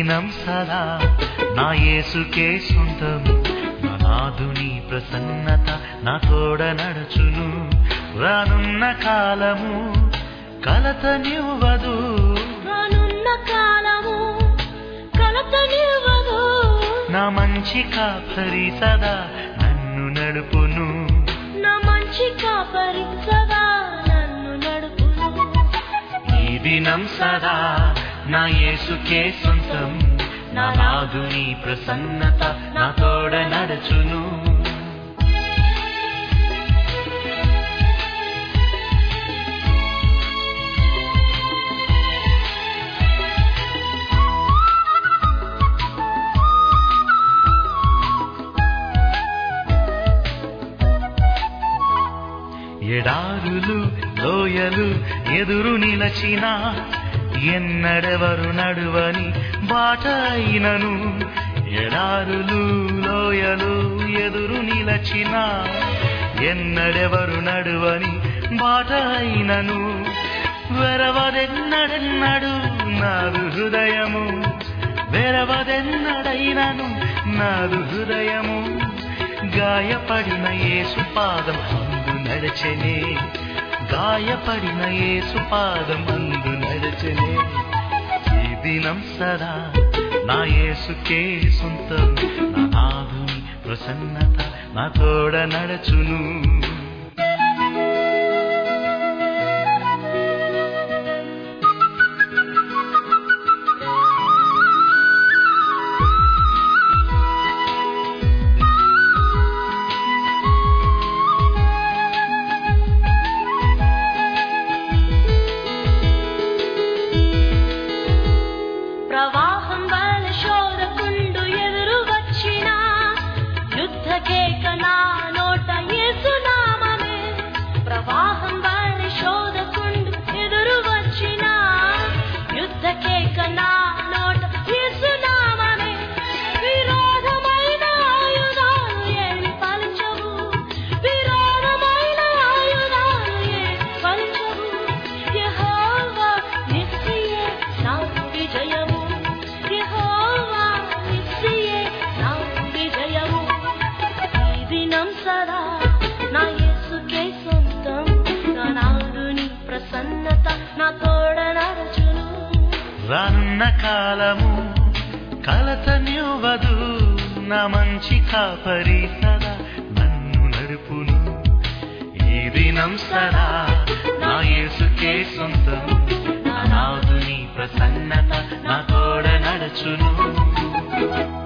దినం సదా నా యేసుకే సొంతం నా నాదుని ప్రసన్నత నా తోడ నడుచును రానున్న కాలము కలతనివ్వదు రానున్న కాలము కలతనివ్వదు నా మంచి కాపరి సదా నన్ను నడుపును నా మంచి కాపరి సదా నన్ను నడుపును ఈ దినం సదా నా యేసుకే సొంతం నా నాదుని ప్రసన్నత నా తోడ నడుచును ఎడారులు లోయలు ఎదురు నిలచిన ఎన్నడెవరు నడువని బాట అయినను ఎడారులు లోయలు ఎదురు నిలచిన ఎన్నడెవరు నడువని బాట అయినను వెరవదెన్నడెన్నడు నాదు హృదయము వెరవదెన్నడైనను నాదు హృదయము గాయపడిన యేసు పాదం అందు నడచెనే గాయపడిన యేసు పాదం అందు నడచెనే ఈ దినం సదా నా యేసుకే సొంతం నా నాదుని ప్రసన్నత నా తోడ నడచును ప్రవాహం వల్ల శోధకుండు ఎదురు వచ్చిన యుద్ధ కేక నా నోట యేసునామమే ప్రవాహం వల్ల శోధకుండు ఎదురు వచ్చిన యుద్ధ కేక నా నోట యేసునామమే విరోధమైన ఆయుధాలు ఏమి పలచవు విరోధమైన ఆయుధాలు ఏమి పలచవు యెహోవా నిస్సియే నా విజయము యెహోవా నిస్సియే నా విజయము ఈ దినం సదా నా యేసుకే సొంతం నా నాదుని ప్రసన్నత నా తోడ నరచును రానున్న కాలము కలతనివ్వదు నా మంచి కాపరి సదా నన్ను నడుపును ఈ దినం సదా నా యేసుకే సొంతం నా నాదుని ప్రసన్నత నా తోడ నడుచును